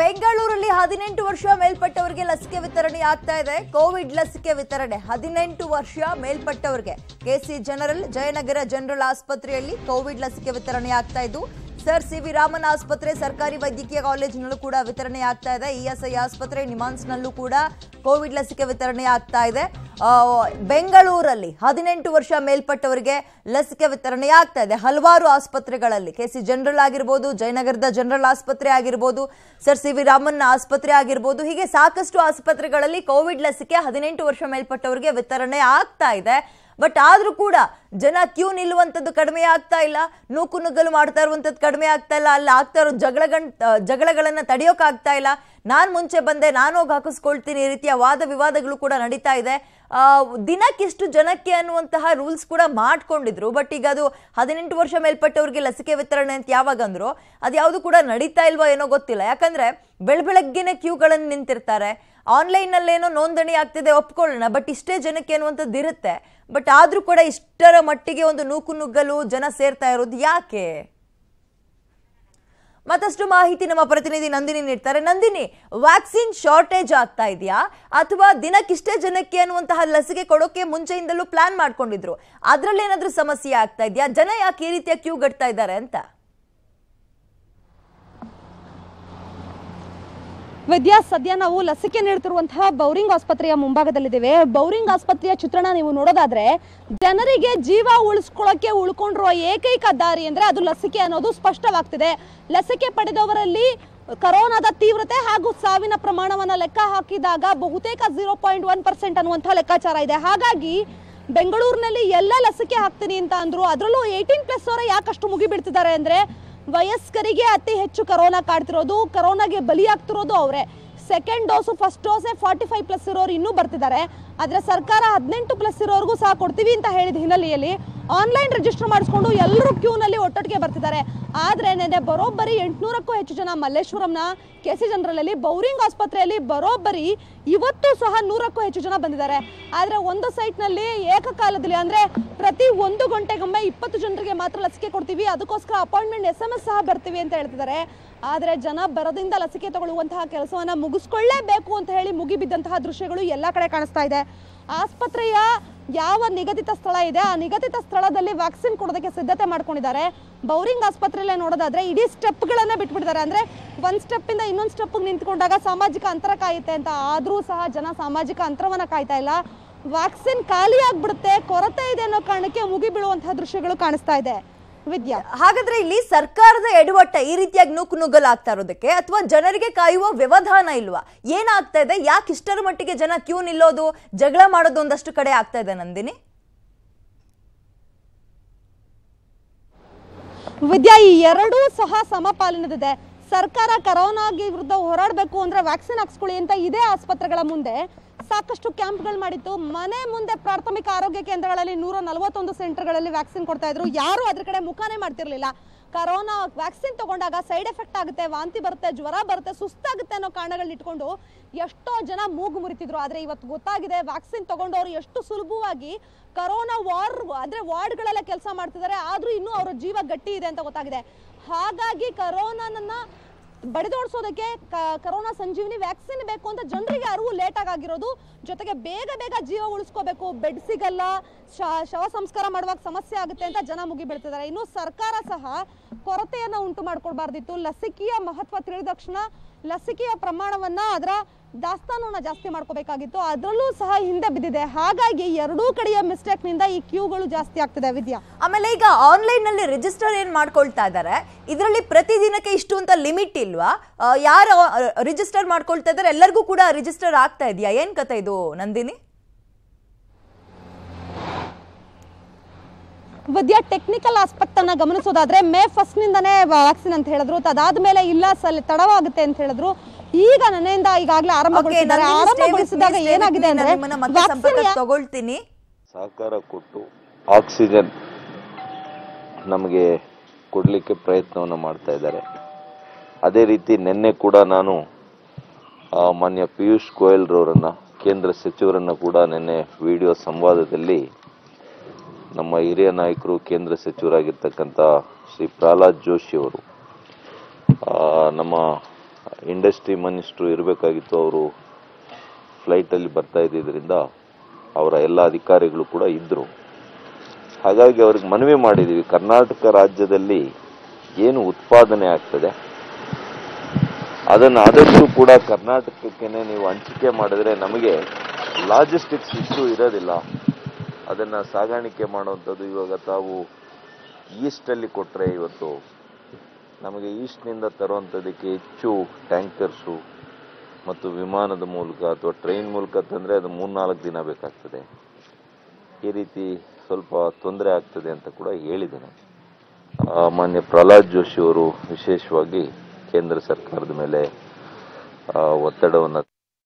ಬೆಂಗಳೂರಲ್ಲಿ ಹದಿನೆಂಟು ವರ್ಷ ಮೇಲ್ಪಟ್ಟವರಿಗೆ ಲಸಿಕೆ ವಿತರಣೆ ಆಗ್ತಾ ಇದೆ ಕೋವಿಡ್ ಲಸಿಕೆ ವಿತರಣೆ ಹದಿನೆಂಟು ವರ್ಷ ಮೇಲ್ಪಟ್ಟವರಿಗೆ ಕೆಸಿ ಜನರಲ್ ಜಯನಗರ ಜನರಲ್ ಆಸ್ಪತ್ರೆಯಲ್ಲಿ ಕೋವಿಡ್ ಲಸಿಕೆ ವಿತರಣೆ ಆಗ್ತಾ ಇದ್ದು ಸರ್ ಸಿ ವಿ ರಾಮನ್ ಆಸ್ಪತ್ರೆ ಸರ್ಕಾರಿ ವೈದ್ಯಕೀಯ ಕಾಲೇಜಿನಲ್ಲೂ ಕೂಡ ವಿತರಣೆ ಆಗ್ತಾ ಇದೆ ಇಎಸ್ಐ ಆಸ್ಪತ್ರೆ ನಿಮಾನ್ಸ್ನಲ್ಲೂ ಕೂಡ ಕೋವಿಡ್ ಲಸಿಕೆ ವಿತರಣೆ ಆಗ್ತಾ ಇದೆ ಆ, ಬೆಂಗಳೂರಲ್ಲಿ ಹದಿನೆಂಟು ವರ್ಷ ಮೇಲ್ಪಟ್ಟವರಿಗೆ ಲಸಿಕೆ ವಿತರಣೆ ಆಗ್ತಾ ಇದೆ ಹಲವಾರು ಆಸ್ಪತ್ರೆಗಳಲ್ಲಿ ಕೆ ಸಿ ಜನರಲ್ ಆಗಿರ್ಬೋದು ಜಯನಗರದ ಜನರಲ್ ಆಸ್ಪತ್ರೆ ಆಗಿರ್ಬೋದು ಸರ್ ಸಿ ವಿ ರಾಮನ್ ಆಸ್ಪತ್ರೆ ಆಗಿರ್ಬೋದು ಹೀಗೆ ಸಾಕಷ್ಟು ಆಸ್ಪತ್ರೆಗಳಲ್ಲಿ ಕೋವಿಡ್ ಲಸಿಕೆ ಹದಿನೆಂಟು ವರ್ಷ ಮೇಲ್ಪಟ್ಟವರಿಗೆ ವಿತರಣೆ ಆಗ್ತಾ ಇದೆ ಬಟ್ ಆದ್ರೂ ಕೂಡ ಜನ ಕ್ಯೂ ನಿಲ್ಲುವಂಥದ್ದು ಕಡಿಮೆ ಆಗ್ತಾ ಇಲ್ಲ ನೂಕು ನುಗ್ಗಲು ಮಾಡ್ತಾ ಇರುವಂಥದ್ದು ಕಡಿಮೆ ಆಗ್ತಾ ಇಲ್ಲ ಅಲ್ಲಿ ಆಗ್ತಾ ಇರೋ ಜಗಳಗನ್ ಜಗಳಗಳನ್ನ ತಡೆಯೋಕ್ಕಾಗ್ತಾ ಇಲ್ಲ ನಾನು ಮುಂಚೆ ಬಂದೆ ನಾನು ಹೋಗಿ ಹಾಕಿಸ್ಕೊಳ್ತೀನಿ ಈ ರೀತಿಯ ವಾದ ವಿವಾದಗಳು ಕೂಡ ನಡೀತಾ ಇದೆ ಆ, ದಿನಕ್ಕಿಷ್ಟು ಜನಕ್ಕೆ ಅನ್ನುವಂತಹ ರೂಲ್ಸ್ ಕೂಡ ಮಾಡ್ಕೊಂಡಿದ್ರು ಬಟ್ ಈಗ ಅದು ಹದಿನೆಂಟು ವರ್ಷ ಮೇಲ್ಪಟ್ಟವ್ರಿಗೆ ಲಸಿಕೆ ವಿತರಣೆ ಅಂತ ಯಾವಾಗ ಅಂದ್ರು ಅದು ಯಾವುದು ಕೂಡ ನಡೀತಾ ಇಲ್ವೋ ಏನೋ ಗೊತ್ತಿಲ್ಲ ಯಾಕಂದ್ರೆ ಬೆಳ ಬೆಳಗ್ಗೆನೆ ಕ್ಯೂಗಳನ್ನು ನಿಂತಿರ್ತಾರೆ ಆನ್ಲೈನಲ್ಲೇನೋ ನೋಂದಣಿ ಆಗ್ತಿದೆ ಒಪ್ಕೊಳ್ಳೋಣ ಬಟ್ ಇಷ್ಟೇ ಜನಕ್ಕೆ ಅನ್ನುವಂಥದ್ದು ಇರುತ್ತೆ ಬಟ್ ಆದ್ರೂ ಕೂಡ ಇಷ್ಟರ ಮಟ್ಟಿಗೆ ಒಂದು ನೂಕು ನುಗ್ಗಲು ಜನ ಸೇರ್ತಾ ಇರೋದು ಯಾಕೆ ಮತ್ತಷ್ಟು ಮಾಹಿತಿ ನಮ್ಮ ಪ್ರತಿನಿಧಿ ನಂದಿನಿ ನೀಡ್ತಾರೆ ನಂದಿನಿ ವ್ಯಾಕ್ಸಿನ್ ಶಾರ್ಟೇಜ್ ಆಗ್ತಾ ಇದೆಯಾ ಅಥವಾ ದಿನಕ್ಕಿಷ್ಟೇ ಜನಕ್ಕೆ ಅನ್ನುವಂತಹ ಲಸಿಕೆ ಕೊಡೋಕೆ ಮುಂಚೆಯಿಂದಲೂ ಪ್ಲಾನ್ ಮಾಡ್ಕೊಂಡಿದ್ರು ಅದ್ರಲ್ಲಿ ಏನಾದ್ರೂ ಸಮಸ್ಯೆ ಆಗ್ತಾ ಇದೆಯಾ ಜನ ಯಾಕೆ ಈ ರೀತಿಯ ಕ್ಯೂ ಗಟ್ತಾ ಇದ್ದಾರೆ ಅಂತ ವಿದ್ಯಾ ಸದ್ಯ ನಾವು ಲಸಿಕೆ ನೀಡುತ್ತಿರುವಂತಹ ಬೌರಿಂಗ್ ಆಸ್ಪತ್ರೆಯ ಮುಂಭಾಗದಲ್ಲಿದ್ದೇವೆ ಬೌರಿಂಗ್ ಆಸ್ಪತ್ರೆಯ ಚಿತ್ರಣ ನೀವು ನೋಡೋದಾದ್ರೆ ಜನರಿಗೆ ಜೀವ ಉಳಿಸ್ಕೊಳ್ಳೋಕೆ ಉಳ್ಕೊಂಡಿರುವ ಏಕೈಕ ದಾರಿ ಅಂದ್ರೆ ಅದು ಲಸಿಕೆ ಅನ್ನೋದು ಸ್ಪಷ್ಟವಾಗ್ತಿದೆ ಲಸಿಕೆ ಪಡೆದವರಲ್ಲಿ ಕರೋನಾದ ತೀವ್ರತೆ ಹಾಗೂ ಸಾವಿನ ಪ್ರಮಾಣವನ್ನ ಲೆಕ್ಕ ಹಾಕಿದಾಗ ಬಹುತೇಕ ಜೀರೋ ಪಾಯಿಂಟ್ ಒನ್ ಪರ್ಸೆಂಟ್ ಅನ್ನುವಂತಹ ಲೆಕ್ಕಾಚಾರ ಇದೆ ಹಾಗಾಗಿ ಬೆಂಗಳೂರಿನಲ್ಲಿ ಎಲ್ಲ ಲಸಿಕೆ ಹಾಕ್ತೀನಿ ಅಂತ ಅಂದ್ರು ಅದರಲ್ಲೂ ಏಯ್ಟೀನ್ ಪ್ಲಸ್ ಅವರ ಯಾಕಷ್ಟು ಮುಗಿಬಿಡ್ತಿದ್ದಾರೆ ಅಂದ್ರೆ ವಯಸ್ಕರಿಗೆ ಅತಿ ಹೆಚ್ಚು ಕರೋನಾ ಕಾಡ್ತಿರೋದು ಕರೋನಾಗೆ ಬಲಿಯಾಗ್ತಿರೋದು ಅವರೇ ಸೆಕೆಂಡ್ ಡೋಸು ಫಸ್ಟ್ ಡೋಸೇ ಫಾರ್ಟಿ ಫೈವ್ ಪ್ಲಸ್ ಇರೋರು ಇನ್ನೂ ಬರ್ತಿದ್ದಾರೆ ಆದರೆ ಸರ್ಕಾರ ಹದಿನೆಂಟು ಪ್ಲಸ್ ಇರೋರ್ಗೂ ಸಹ ಕೊಡ್ತೀವಿ ಅಂತ ಹೇಳಿದ ಹಿನ್ನೆಲೆಯಲ್ಲಿ ಆನ್ಲೈನ್ ರಿಜಿಸ್ಟರ್ ಮಾಡಿಸ್ಕೊಂಡು ಎಲ್ಲರೂ ಕ್ಯೂನಲ್ಲಿ ಒಟ್ಟೊಟ್ಟಿಗೆ ಬರ್ತಿದ್ದಾರೆ ಆದರೆ ನೆನ್ನೆ ಬರೋಬ್ಬರಿ ಎಂಟುನೂರಕ್ಕೂ ಹೆಚ್ಚು ಜನ ಮಲ್ಲೇಶ್ವರಂನ ಕೆ ಸಿ ಜನರಲಲ್ಲಿ ಬೌರಿಂಗ್ ಆಸ್ಪತ್ರೆಯಲ್ಲಿ ಬರೋಬ್ಬರಿ ಇವತ್ತು ಸಹ ನೂರಕ್ಕೂ ಹೆಚ್ಚು ಜನ ಬಂದಿದ್ದಾರೆ ಆದರೆ ಒಂದು ಸೈಟ್ನಲ್ಲಿ ಏಕಕಾಲದಲ್ಲಿ ಅಂದರೆ ಪ್ರತಿ ಒಂದು ಗಂಟೆಗೊಮ್ಮೆ ಇಪ್ಪತ್ತು ಜನರಿಗೆ ಮಾತ್ರ ಲಸಿಕೆ ಕೊಡ್ತೀವಿ ಅದಕ್ಕೋಸ್ಕರ ಅಪಾಯಿಂಟ್ಮೆಂಟ್ ಎಸ್ ಎಮ್ ಎಸ್ ಸಹ ಬರ್ತೀವಿ ಅಂತ ಹೇಳ್ತಿದ್ದಾರೆ ಆದರೆ ಜನ ಬರದಿಂದ ಲಸಿಕೆ ತಗೊಳ್ಳುವಂತಹ ಕೆಲಸವನ್ನ ಮುಗಿಸ್ಕೊಳ್ಳೇಬೇಕು ಅಂತ ಹೇಳಿ ಮುಗಿಬಿದ್ದಂತಹ ದೃಶ್ಯಗಳು ಎಲ್ಲ ಕಡೆ ಕಾಣಿಸ್ತಾ ಇದೆ ಆಸ್ಪತ್ರೆಯ ಯಾವ ನಿಗದಿತ ಸ್ಥಳ ಇದೆ ಆ ನಿಗದಿತ ಸ್ಥಳದಲ್ಲಿ ವ್ಯಾಕ್ಸಿನ್ ಕೊಡೋದಕ್ಕೆ ಸಿದ್ಧತೆ ಮಾಡ್ಕೊಂಡಿದ್ದಾರೆ ಬೌರಿಂಗ್ ಆಸ್ಪತ್ರೆಯಲ್ಲೇ ನೋಡೋದಾದ್ರೆ ಇಡೀ ಸ್ಟೆಪ್ಗಳನ್ನೇ ಬಿಟ್ಬಿಟ್ಟಿದ್ದಾರೆ ಅಂದ್ರೆ ಒಂದ್ ಸ್ಟೆಪ್ ಇಂದ ಇನ್ನೊಂದು ಸ್ಟೆಪ್ ನಿಂತ್ಕೊಂಡಾಗ ಸಾಮಾಜಿಕ ಅಂತರ ಕಾಯುತ್ತೆ ಅಂತ ಆದ್ರೂ ಸಹ ಜನ ಸಾಮಾಜಿಕ ಅಂತರವನ್ನ ಕಾಯ್ತಾ ಇಲ್ಲ ವ್ಯಾಕ್ಸಿನ್ ಖಾಲಿ ಆಗ್ಬಿಡುತ್ತೆ ಕೊರತೆ ಇದೆ ಅನ್ನೋ ಕಾರಣಕ್ಕೆ ಮುಗಿ ಬೀಳುವಂತಹ ದೃಶ್ಯಗಳು ಕಾಣಿಸ್ತಾ ಇದೆ ವಿದ್ಯಾ ಹಾಗಾದ್ರೆ ಇಲ್ಲಿ ಸರ್ಕಾರದ ಎಡವಟ್ಟ ಈ ರೀತಿಯಾಗಿ ನೂಕು ನುಗ್ಗಲು ಆಗ್ತಾ ಇರೋದಕ್ಕೆ ಅಥವಾ ಜನರಿಗೆ ಕಾಯುವ ವ್ಯವಧಾನ ಇಲ್ವಾ ಏನಾಗ್ತಾ ಇದೆ ಯಾಕೆ ಇಷ್ಟರ ಮಟ್ಟಿಗೆ ಜನ ಕ್ಯೂ ನಿಲ್ಲೋದು ಜಗಳ ಮಾಡೋದು ಒಂದಷ್ಟು ಕಡೆ ಆಗ್ತಾ ಇದೆ ನಂದಿನಿ ವಿದ್ಯಾ ಈ ಎರಡೂ ಸಹ ಸಮಪಾಲಿನದಿದೆ ಸರ್ಕಾರ ಕರೋನಾಗೆ ವಿರುದ್ಧ ಹೋರಾಡಬೇಕು ಅಂದ್ರೆ ವ್ಯಾಕ್ಸಿನ್ ಹಾಕ್ಸ್ಕೊಳ್ಳಿ ಅಂತ ಇದೇ ಆಸ್ಪತ್ರೆಗಳ ಮುಂದೆ ಸಾಕಷ್ಟು ಕ್ಯಾಂಪ್ಗಳು ಮಾಡಿತ್ತು ಮನೆ ಮುಂದೆ ಪ್ರಾಥಮಿಕ ಆರೋಗ್ಯ ಕೇಂದ್ರಗಳಲ್ಲಿ ನೂರ ನಲವತ್ತೊಂದು ಸೆಂಟರ್ಗಳಲ್ಲಿ ವ್ಯಾಕ್ಸಿನ್ ಕೊಡ್ತಾ ಇದ್ರು ಯಾರು ಅದ್ರ ಕಡೆ ಮುಖಾನೇ ಮಾಡ್ತಿರ್ಲಿಲ್ಲ ಕರೋನಾ ವ್ಯಾಕ್ಸಿನ್ ತಗೊಂಡಾಗ ಸೈಡ್ ಎಫೆಕ್ಟ್ ಆಗುತ್ತೆ ವಾಂತಿ ಬರುತ್ತೆ ಜ್ವರ ಬರುತ್ತೆ ಸುಸ್ತಾಗುತ್ತೆ ಅನ್ನೋ ಕಾರಣಗಳನ್ನ ಇಟ್ಕೊಂಡು ಎಷ್ಟೋ ಜನ ಮೂಗು ಮುರಿತಿದ್ರು ಆದ್ರೆ ಇವತ್ತು ಗೊತ್ತಾಗಿದೆ ವ್ಯಾಕ್ಸಿನ್ ತಗೊಂಡವರು ಎಷ್ಟು ಸುಲಭವಾಗಿ ಕರೋನಾ ವಾರ್ ಅಂದ್ರೆ ವಾರ್ಡ್ಗಳೆಲ್ಲ ಕೆಲಸ ಮಾಡ್ತಿದ್ದಾರೆ ಆದ್ರೂ ಇನ್ನೂ ಅವರ ಜೀವ ಗಟ್ಟಿ ಇದೆ ಅಂತ ಗೊತ್ತಾಗಿದೆ ಹಾಗಾಗಿ ಕರೋನಾನನ್ನ ಬಡಿದೋಡ್ಸೋದಕ್ಕೆ ಕ- ಕರೋನಾ ಸಂಜೀವಿನಿ ವ್ಯಾಕ್ಸಿನ್ ಬೇಕು ಅಂತ ಜನರಿಗೆ ಅರಿವು ಲೇಟ್ ಆಗಿರೋದು ಜೊತೆಗೆ ಬೇಗ ಬೇಗ ಜೀವ ಉಳಿಸ್ಕೋಬೇಕು ಬೆಡ್ ಸಿಗಲ್ಲ ಶ- ಶವ ಸಂಸ್ಕಾರ ಮಾಡುವಾಗ ಸಮಸ್ಯೆ ಆಗುತ್ತೆ ಅಂತ ಜನ ಮುಗಿ ಬೀಳ್ತಿದ್ದಾರೆ ಇನ್ನು ಸರ್ಕಾರ ಸಹ ಕೊರತೆಯನ್ನ ಉಂಟು ಮಾಡ್ಕೊಳ್ಬಾರ್ದಿತ್ತು ಲಸಿಕೆಯ ಮಹತ್ವ ತಿಳಿದ ತಕ್ಷಣ ಲಸಿಕೆಯ ಪ್ರಮಾಣವನ್ನ ಅದರ ದಾಸ್ತಾನನ್ನ ಜಾಸ್ತಿ ಮಾಡ್ಕೋಬೇಕಾಗಿತ್ತು ಅದರಲ್ಲೂ ಸಹ ಹಿಂದೆ ಬಿದ್ದಿದೆ ಹಾಗಾಗಿ ಎರಡೂ ಕಡೆಯ ಮಿಸ್ಟೇಕ್ ನಿಂದ ಈ ಕ್ಯೂಗಳು ಜಾಸ್ತಿ ಆಗ್ತಿದೆ ವಿದ್ಯಾ ಆಮೇಲೆ ಈಗ ಆನ್ಲೈನ್ ನಲ್ಲಿ ರಿಜಿಸ್ಟರ್ ಏನ್ ಮಾಡ್ಕೊಳ್ತಾ ಇದ್ದಾರೆ ಇದರಲ್ಲಿ ಪ್ರತಿದಿನಕ್ಕೆ ಇಷ್ಟು ಅಂತ ಲಿಮಿಟ್ ಇಲ್ವಾ ಆ, ಯಾರು ರಿಜಿಸ್ಟರ್ ಮಾಡ್ಕೊಳ್ತಾ ಇದ್ದಾರೆ ಎಲ್ಲರಿಗೂ ಕೂಡ ರಿಜಿಸ್ಟರ್ ಆಗ್ತಾ ಇದೆಯಾ ಏನ್ ಕತೆ ಇದು ನಂದಿನಿ ವಿದ್ಯಾ ಟೆಕ್ನಿಕಲ್ ಆಸ್ಪೆಕ್ಟ್ ಅನ್ನ ಗಮನಿಸೋದಾದ್ರೆ ಮೇ ಫಸ್ಟ್ ನಿಂದನೇ ವ್ಯಾಕ್ಸಿನ್ ಅಂತ ಹೇಳಿದ್ರು ಅದಾದ್ಮೇಲೆ ಇಲ್ಲ ಸಲ್ ತಡವಾಗುತ್ತೆ ಅಂತ ಹೇಳಿದ್ರು ಈಗ ನನ್ನೆಯಿಂದ ಈಗಾಗಲೇ Okay, ಆರಂಭಗೊಳಿಸಿದ್ದಾರೆ Nandini, stay with me, ಆರಂಭಗೊಳಿಸಿದಾಗ stay with ಏನಾಗಿದೆ me. ಅಂದ್ರೆ ನಾನು ನಿಮ್ಮನ್ನ ಮತ್ತೆ vaccine ಸಂಪರ್ಕಕ್ಕೆ ಯಾ- ತಗೊಳ್ತೀನಿ ಸಹಕಾರ ಕೊಟ್ಟು ಆಕ್ಸಿಜನ್ ನಮಗೆ ಕೊಡಲಿಕ್ಕೆ ಪ್ರಯತ್ನವನ್ನು ಮಾಡ್ತಾ ಇದ್ದಾರೆ ಅದೇ ರೀತಿ ನಿನ್ನೆ ಕೂಡ ನಾನು ಆ, ಮಾನ್ಯ ಪಿಯೂಷ್ ಗೋಯಲ್ರವರನ್ನು ಕೇಂದ್ರ ಸಚಿವರನ್ನು ಕೂಡ ನಿನ್ನೆ ವಿಡಿಯೋ ಸಂವಾದದಲ್ಲಿ ನಮ್ಮ ಹಿರಿಯ ನಾಯಕರು ಕೇಂದ್ರ ಸಚಿವರಾಗಿರ್ತಕ್ಕಂಥ ಶ್ರೀ ಪ್ರಹ್ಲಾದ್ ಜೋಶಿ ಅವರು ಆ, ನಮ್ಮ ಇಂಡಸ್ಟ್ರಿ ಮಿನಿಸ್ಟ್ರು ಇರಬೇಕಾಗಿತ್ತು ಅವರು ಫ್ಲೈಟಲ್ಲಿ ಬರ್ತಾ ಇದ್ದಿದ್ದರಿಂದ ಅವರ ಎಲ್ಲ ಅಧಿಕಾರಿಗಳು ಕೂಡ ಇದ್ದರು ಹಾಗಾಗಿ ಅವ್ರಿಗೆ ಮನವಿ ಮಾಡಿದ್ದೀವಿ ಕರ್ನಾಟಕ ರಾಜ್ಯದಲ್ಲಿ ಏನು ಉತ್ಪಾದನೆ ಆಗ್ತದೆ ಅದನ್ನು ಆದಷ್ಟು ಕೂಡ ಕರ್ನಾಟಕಕ್ಕೇನೆ ನೀವು ಹಂಚಿಕೆ ಮಾಡಿದ್ರೆ ನಮಗೆ ಲಾಜಿಸ್ಟಿಕ್ಸ್ ಇಶ್ಯೂ ಇರೋದಿಲ್ಲ ಅದನ್ನು ಸಾಗಾಣಿಕೆ ಮಾಡುವಂಥದ್ದು ಇವಾಗ ತಾವು ಈಸ್ಟಲ್ಲಿ ಕೊಟ್ಟರೆ ಇವತ್ತು ನಮಗೆ ಈಸ್ಟ್ನಿಂದ ತರುವಂಥದ್ದಕ್ಕೆ ಹೆಚ್ಚು ಟ್ಯಾಂಕರ್ಸು ಮತ್ತು ವಿಮಾನದ ಮೂಲಕ ಅಥವಾ ಟ್ರೈನ್ ಮೂಲಕ ತಂದರೆ ಅದು ಮೂರ್ನಾಲ್ಕು ದಿನ ಬೇಕಾಗ್ತದೆ ಈ ರೀತಿ ಸ್ವಲ್ಪ ತೊಂದರೆ ಆಗ್ತದೆ ಅಂತ ಕೂಡ ಹೇಳಿದ್ದೇನೆ ಆ, ಮಾನ್ಯ ಪ್ರಹ್ಲಾದ್ ಜೋಶಿ ಅವರು ವಿಶೇಷವಾಗಿ ಕೇಂದ್ರ ಸರ್ಕಾರದ ಮೇಲೆ ಒತ್ತಡವನ್ನು